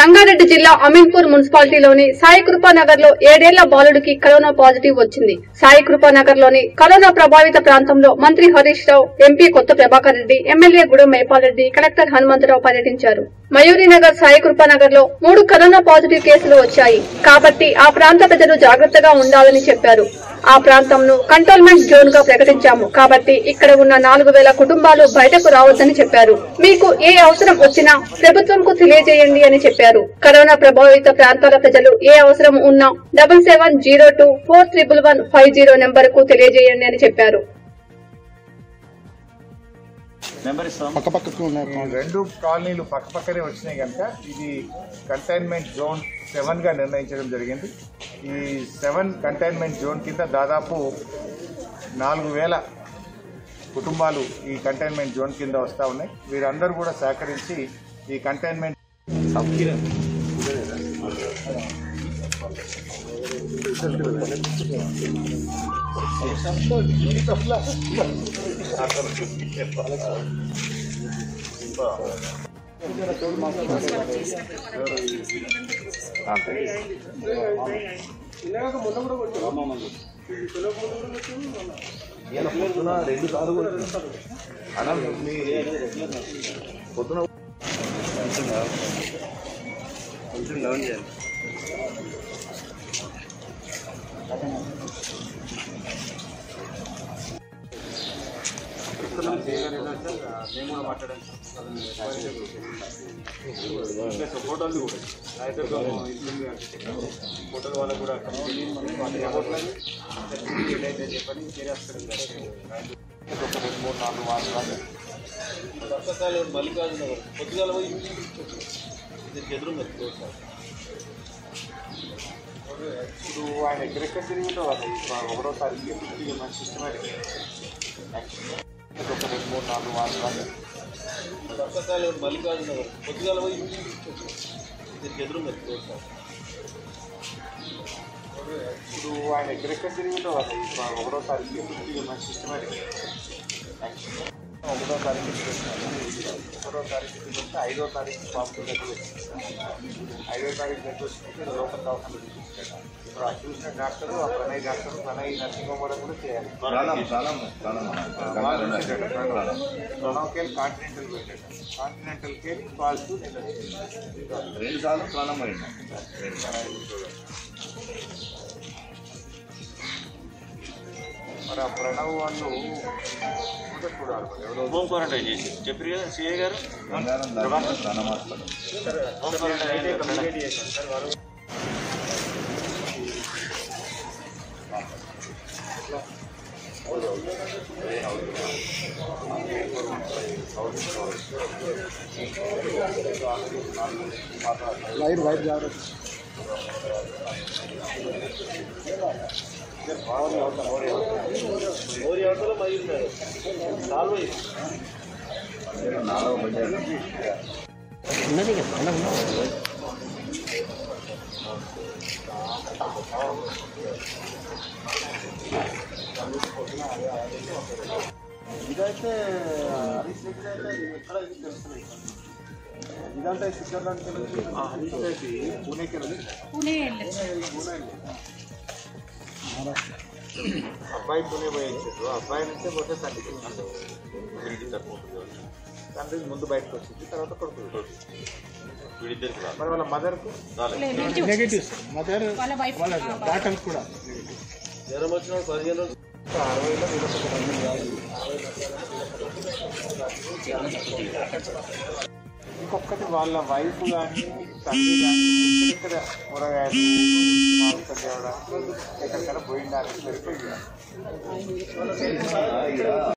రంగారెడ్డి జిల్లా అమీన్పూర్ మున్సిపాలిటీలోని సాయి కృపానగర్ లో ఏడేళ్ల బాలుడికి కరోనా పాజిటివ్ వచ్చింది సాయి కృపానగర్ లోని కరోనా ప్రభావిత ప్రాంతంలో మంత్రి Harish Rao MP Kotha Prabhakar Reddy MLA Gudem Mahipal Reddy collector Hanumantharao పర్యటించారు మయూరీనగర్ సాయి కృపానగర్ లో మూడు కరోనా పాజిటివ్ కేసులు వచ్చాయి కాబట్టి ఆ ప్రాంత ప్రజలు జాగ్రత్తగా ఉండాలని చెప్పారు ఆ ప్రాంతంను కంటోన్మెంట్ జోన్ గా ప్రకటించాము కాబట్టి ఇక్కడ ఉన్న నాలుగు వేల కుటుంబాలు బయటకు రావద్దని చెప్పారు మీకు ఏ అవసరం వచ్చినా ప్రభుత్వంకు తెలియజేయండి అని చెప్పారు కరోనా ప్రభావిత ప్రాంతాల ప్రజలు ఏ అవసరం ఉన్నా double seven zero two four triple one five zero number కు తెలియజేయండి అని చెప్పారు నెంబర్ ఇస్తాం పక్క పక్కకు ఉన్నాయి ఈ రెండు కాలనీలు పక్కపక్కనే వచ్చినాయి కనుక ఇది కంటైన్మెంట్ జోన్ సెవెన్ గా నిర్ణయించడం జరిగింది ఈ సెవెన్ కంటైన్మెంట్ జోన్ కింద దాదాపు నాలుగు వేల కుటుంబాలు ఈ కంటైన్మెంట్ జోన్ కింద వస్తూ ఉన్నాయి వీరందరూ కూడా సహకరించి ఈ కంటైన్మెంట్ ఇప్పుడు ఆయన ఎక్కడెక్కడ తిరిగిందో వాళ్ళు ఒకటో తారీఖు సిస్టమేటిక్ ఒక రెండు మూడు నాలుగు వారాలు కానీ ఇప్పుడు ఆయన ఎక్కడెక్కడ తిరిగిందో వాళ్ళు ఒకటో తారీఖు సిస్టమేటిక్ ఒకటో తారీఖు ఒకటో తారీఖు తీసుకొస్తే ఐదో తారీఖు బాబు దగ్గర ఐదో తారీఖు దగ్గర వచ్చినట్టు లోకల్ దవాఖాన తీసుకొచ్చాడు ఇప్పుడు ఆ చూసిన డాక్టర్ ఆ Pranay doctor Pranay nursing home కూడా కూడా చేయాలి ప్రాణం ప్రాణం ప్రాణం వాళ్ళు చూసేటట్టు ప్రణవ్ ప్రణవ్ కేర్ కాంటినెంటల్ పెట్టాడు కాంటినెంటల్ కేర్ కాల్స్ రెండు సార్లు ప్రాణం అయింది మరి ఆ ప్రణవ్ వాళ్ళు కూడా చూడాలి మరి ఎవరో హోమ్ క్వారంటైన్ చేసి చెప్పారు కదా సిఐ గారు బంగారం ధర్మాన ప్రాణం హాస్పిటల్ హోమ్ క్వారంటైన్ అయితే వైర్ వైర్ జాగ్రత్త నాలుగు బజార్ ఇదైతే హరీష్ రెడ్డి అయితే ఇది ఎక్కడ ఇది తెలుస్తుంది ఇదంతా స్విట్జర్లాండ్కి వెళ్ళి హరీష్ రెడ్డి పూణేకి వెళ్ళి పూణే వెళ్ళి అబ్బాయి పూణే పోయి వచ్చారు అబ్బాయి నుంచే పోతే తండ్రికి తిరిగి తక్కువ తండ్రి ముందు బయటకు వచ్చింది తర్వాత కొడుకు వీడిద్దరికి రాదు మరి వాళ్ళ మదర్కు నెగటివ్స్ మదర్ వాళ్ళ డాక్టర్స్ కూడా జ్వరం వచ్చిన పదిహేను రోజులు అరవైలో వీళ్ళకి ఒక మంది కాదు. ఇంకొకటి వాళ్ళ వైఫ్ కానీ తండ్రి కానీ ఇక్కడ కూరగాయలు మాంసం తేవడానికి ఎక్కడికైనా పోయిండానికి సరిపోయింది